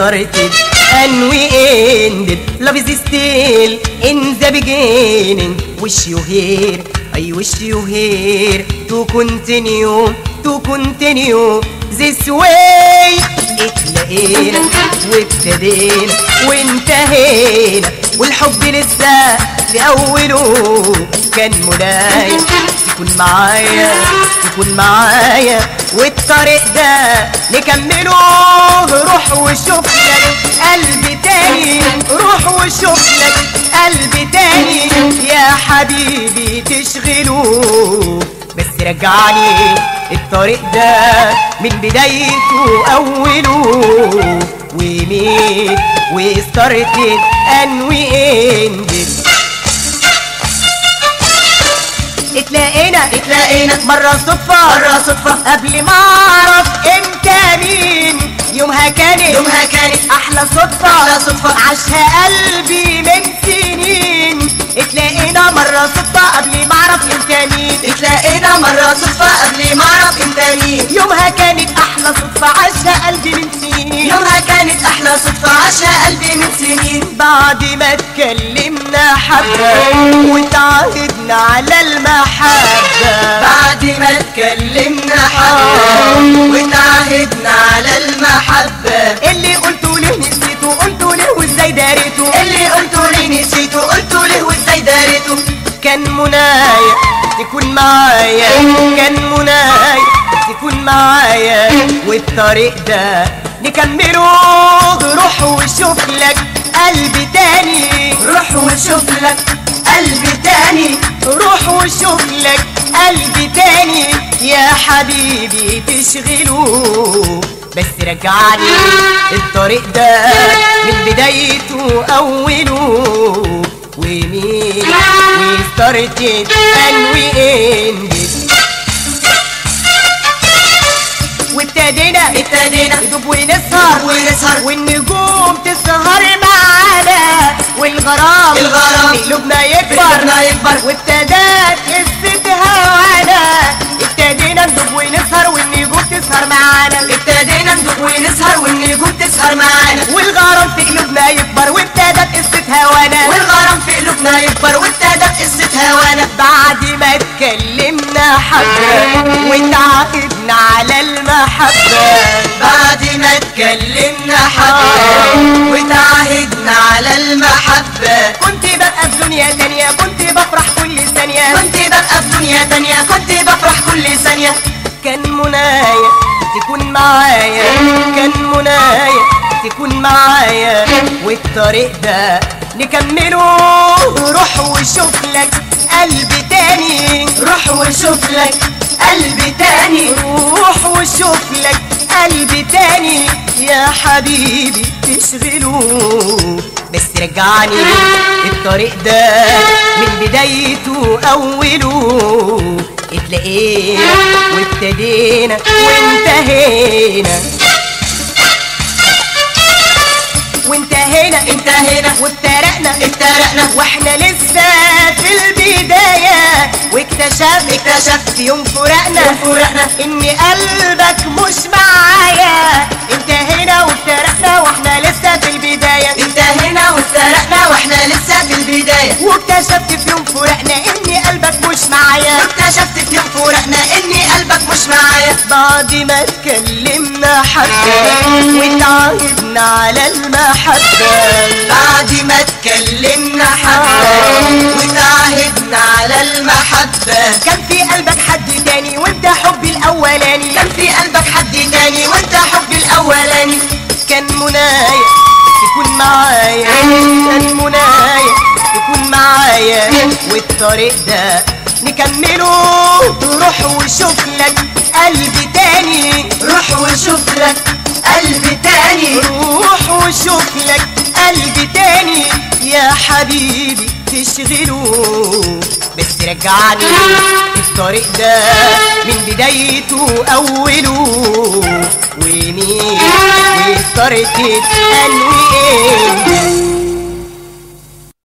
started and we ended. Love is still in the beginning. Wish you here, I wish you here to continue, to continue this way. اتلاقينا وابتدينا وانتهينا والحب لسه في أوله كان منايا تكون معايا تكون معايا والطريق ده نكمله روح وشوف لك قلب تاني روح وشوف لك قلب تاني يا حبيبي تشغله بس رجعني الطريق ده من بدايته أوله ومين وستارتد and we ended اتلاقينا اتلاقينا مرة صدفة مرة صدفة قبل ما اعرف انت مين يومها كانت يومها كانت احلى صدفة أحلى صدفة. عاشها قلبي من سنين اتلاقينا مرة صدفة قبل ما اعرف انت مين اتلاقينا مرة صدفة قبل ما اعرف انت مين يومها كانت احلى صدفة عاشها قلبي من سنين يومها كانت احلى صدفة عاشها قلبي من سنين بعد ما اتكلمنا حبة وتعهدنا على المحبة بعد ما اتكلمنا حبة وتعهدنا على المحبة اللي قلته ليه نسيته قلته ليه وازاي داريته اللي قلته لي نسيته قلته ليه وازاي داريته كان منايا تكون معايا كان منايا تكون معايا والطريق ده نكمله روح وشوف لك قلب تاني روح وشوف لك قلب تاني روح وشوف لك قلب تاني يا حبيبي تشغله بس رجعني الطريق ده من بدايته أوله ومين وستارتد and we ended وابتدينا ابتدينا ندوب ونسهر ونسهر والنجوم تسهر معانا والغرام الغرام في قلوبنا يكبر قلوبنا يكبر. وابتدات قصة هوانا ابتدينا ندوب ونسهر والنجوم تسهر معانا ابتدينا ندوب ونسهر والنجوم تسهر معانا والغرام في قلوبنا يكبر وابتدت قصة هوانا والغرام في قلوبنا يكبر وابتدت قصة هوانا بعد ما اتكلمنا حبة وتعاقدنا على المحبة بعد ما اتكلمنا حبة وتعاهدنا على المحبة كنت ببقى في دنيا تانية كنت بفرح كل ثانية كنت ببقى في دنيا تانية كنت بفرح كل ثانية كان منايا تكون معايا كان منايا تكون معايا والطريق ده نكمله روح وشوف لك قلب تاني روح وشوف لك قلب تاني روح وشوف لك قلب تاني يا حبيبي تشغله بس رجعني الطريق ده من بدايته أوله اتلاقينا وابتدينا وانتهينا وانتهينا انتهينا وافترقنا افترقنا واحنا لسه في البداية واكتشفت اكتشفت في يوم فرقنا يوم فرقنا ان قلبك مش معايا انتهينا وافترقنا واحنا لسه في البداية انتهينا وافترقنا واحنا لسه في البداية واكتشفت في يوم فرقنا ان قلبك مش معايا واكتشفت في يوم فرقنا ان قلبك مش معايا بعد ما اتكلمنا حبة وتعاهدنا على المحبة بعد ما اتكلمنا حبة وتعاهدنا على المحبة كان في قلبك حد تاني وانت حبي الاولاني كان في قلبك حد تاني وانت حبي الاولاني كان منايا تكون معايا كان منايا تكون معايا والطريق ده نكمله روح وشوف لك قلب تاني روح وشوف لك قلب تاني روح وشوف لك قلب تاني يا حبيبي تشغله بس رجعني الطريق ده من بدايته أوله ومين وستارتد and we ended